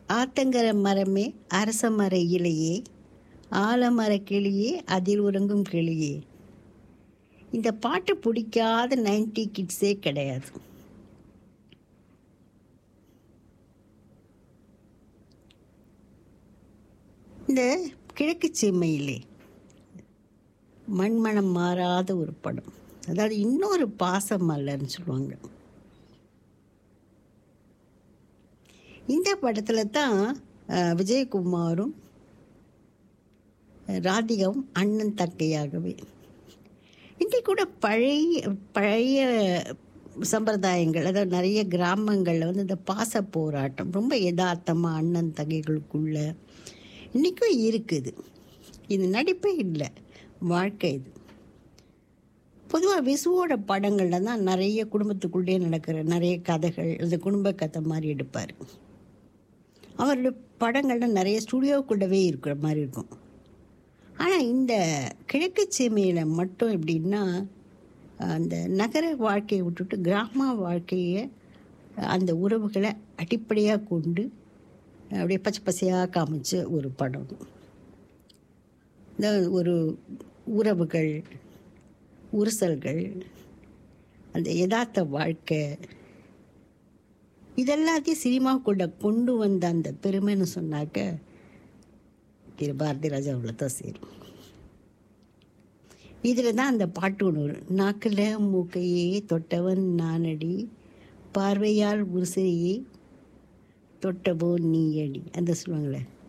ஆத்தங்கர மரமே அரச மர இலையே ஆலமர கிளியே அதில் உறங்கும் கிளியே இந்த பாட்டு பிடிக்காத நைன்டி கிட்ஸே கிடையாது இந்த கிழக்கு சீமையிலே மண்மணம் மாறாத ஒரு படம் அதாவது இன்னொரு பாசம் அல்லன்னு சொல்லுவாங்க இந்த படத்தில் தான் அஹ், விஜயகுமாரும் ராதிகாவும் அண்ணன் தங்கையாகவே இன்றைக்கு கூட பழைய பழைய சம்பிரதாயங்கள் அதாவது நிறைய கிராமங்களில் வந்து இந்த பாச போராட்டம் ரொம்ப யதார்த்தமாக அண்ணன் தங்கைகளுக்குள்ள இன்றைக்கும் இருக்குது இது நடிப்பே இல்லை வாழ்க்கை இது பொதுவாக விசுவோட படங்களில் தான் நிறைய குடும்பத்துக்குள்ளே நடக்கிற நிறைய கதைகள் இந்த குடும்ப கதை மாதிரி எடுப்பார் அவருடைய படங்கள்ல நிறைய ஸ்டுடியோக்குள்ளவே இருக்கிற மாதிரி இருக்கும் ஆனால் இந்த கிழக்கு சீமையில் மட்டும் எப்படின்னா அந்த நகர வாழ்க்கையை விட்டுட்டு கிராம வாழ்க்கையை அந்த உறவுகளை அடிப்படையாக கொண்டு அப்படியே பச்சை பசையாக காமிச்ச ஒரு படம் இந்த ஒரு உறவுகள் உரசல்கள் அந்த யதார்த்த வாழ்க்கை இதெல்லாத்தையும் சினிமாக்குள்ள கொண்டு வந்த அந்த பெருமைன்னு சொன்னாக்க திரு பாரதி ராஜா அவ்வளோ தான் சேரும் இதில் தான் அந்த பாட்டு ஒன்று வரும் நாக்கில் மூக்கையே தொட்டவன் நானடி பார்வையால் உருசையே தொட்டவோ நீ அடி அந்த சொல்லுவாங்களே